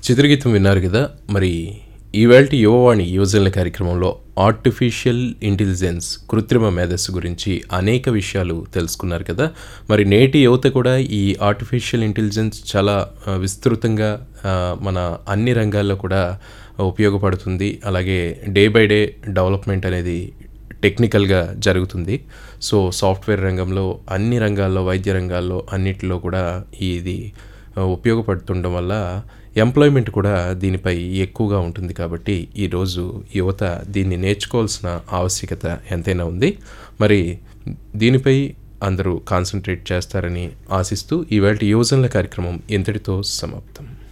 చిత్రగీతం విన్నారు కదా మరి ఈవేళ యువవాణి యువజనుల కార్యక్రమంలో ఆర్టిఫిషియల్ ఇంటెలిజెన్స్ కృత్రిమ మేధస్సు గురించి అనేక విషయాలు తెలుసుకున్నారు కదా మరి నేటి యువత కూడా ఈ ఆర్టిఫిషియల్ ఇంటెలిజెన్స్ చాలా ఆ, విస్తృతంగా ఆ, మన అన్ని రంగాల్లో కూడా ఉపయోగపడుతుంది అలాగే డే బై డే డెవలప్మెంట్ అనేది టెక్నికల్గా జరుగుతుంది సో సాఫ్ట్వేర్ రంగంలో అన్ని రంగాల్లో వైద్య రంగాల్లో అన్నిటిలో కూడా ఇది ఆ, ఉపయోగపడుతుండడం వల్ల ఎంప్లాయ్మెంట్ కూడా దీనిపై ఎక్కువగా ఉంటుంది కాబట్టి ఈరోజు యువత దీన్ని నేర్చుకోవాల్సిన ఆవశ్యకత ఎంతైనా ఉంది మరి దీనిపై అందరూ కాన్సన్ట్రేట్ చేస్తారని ఆశిస్తూ ఈవేళ యువజనుల కార్యక్రమం ఇంతటితో సమాప్తం